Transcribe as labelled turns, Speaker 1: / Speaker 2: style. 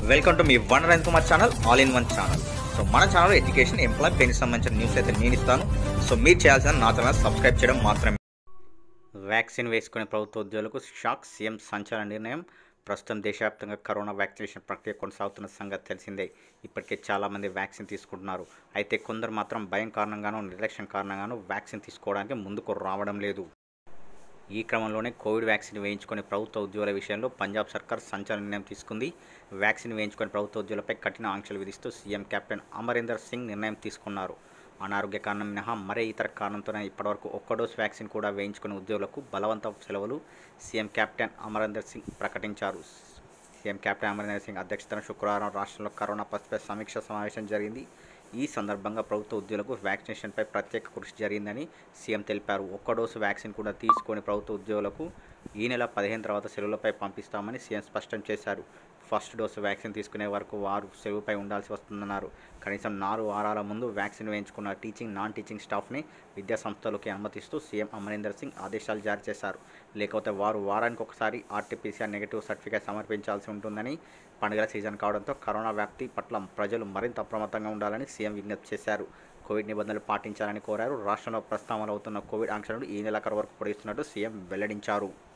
Speaker 1: welcome to మీ వన్ రైన్ Kumar channel all in one channel so మన ఛానల్ ఎడ్యుకేషన్ ఎంప్లాయ్ పెన్కి సంబంధించిన న్యూస్ అయితే నేను ఇస్తాను సో మీరు చేయాల్సిన నా ఛానల్ సబ్స్క్రైబ్ చేయడం మాత్రమే వ్యాక్సిన్ వేసుకునే ప్రభుత్వ ఉద్యోగులకు షాక్ సీఎం సంచలన నిర్ణయం ప్రస్తుతం దేశవ్యాప్తంగా కరోనా వ్యాక్సినేషన్ ప్రక్రియ కొనసాగుతున్న సంగతి తెలిసిందే ఇప్పటికే చాలామంది వ్యాక్సిన్ తీసుకుంటున్నారు అయితే కొందరు మాత్రం భయం కారణంగానూ నిర్లక్ష్యం కారణంగానూ వ్యాక్సిన్ తీసుకోవడానికి ముందుకు రావడం లేదు ఈ క్రమంలోనే కోవిడ్ వ్యాక్సిన్ వేయించుకునే ప్రభుత్వ ఉద్యోగుల విషయంలో పంజాబ్ సర్కార్ సంచలన నిర్ణయం తీసుకుంది వ్యాక్సిన్ వేయించుకునే ప్రభుత్వ ఉద్యోగులపై కఠిన ఆంక్షలు విధిస్తూ సీఎం కెప్టెన్ అమరీందర్ సింగ్ నిర్ణయం తీసుకున్నారు అనారోగ్య కారణం మినహా మరే ఇతర కారణంతోనే ఇప్పటివరకు ఒక్క డోస్ వ్యాక్సిన్ కూడా వేయించుకునే ఉద్యోగులకు బలవంత సెలవులు సీఎం కెప్టెన్ అమరీందర్ సింగ్ ప్రకటించారు సీఎం కెప్టెన్ అమరీందర్ సింగ్ అధ్యక్షతన శుక్రవారం రాష్ట్రంలో కరోనా పరిస్థితిపై సమీక్ష సమావేశం జరిగింది ఈ సందర్భంగా ప్రభుత్వ ఉద్యోగులకు వ్యాక్సినేషన్పై ప్రత్యేక కృషి జరిగిందని సీఎం తెలిపారు ఒక్క డోసు వ్యాక్సిన్ కూడా తీసుకొని ప్రభుత్వ ఉద్యోగులకు ఈ నెల పదిహేను తర్వాత సెలవులపై పంపిస్తామని సీఎం స్పష్టం చేశారు ఫస్ట్ డోసు వ్యాక్సిన్ తీసుకునే వరకు వారు సెలవుపై ఉండాల్సి వస్తుందన్నారు కనీసం నాలుగు వారాల ముందు వ్యాక్సిన్ వేయించుకున్న టీచింగ్ నాన్ టీచింగ్ స్టాఫ్ని విద్యా సంస్థలకి అనుమతిస్తూ సీఎం అమరీందర్ సింగ్ ఆదేశాలు జారీ చేశారు లేకపోతే వారు వారానికి ఒకసారి ఆర్టీపీసీఆర్ నెగిటివ్ సర్టిఫికేట్ సమర్పించాల్సి ఉంటుందని పండుగల సీజన్ కావడంతో కరోనా వ్యాప్తి పట్ల ప్రజలు మరింత అప్రమత్తంగా ఉండాలని సీఎం విజ్ఞప్తి చేశారు కోవిడ్ నిబంధనలు పాటించాలని కోరారు రాష్ట్రంలో ప్రస్తావన అవుతున్న కోవిడ్ ఆంక్షలను ఈ నెలాఖరు వరకు పొడిగిస్తున్నట్టు సీఎం వెల్లడించారు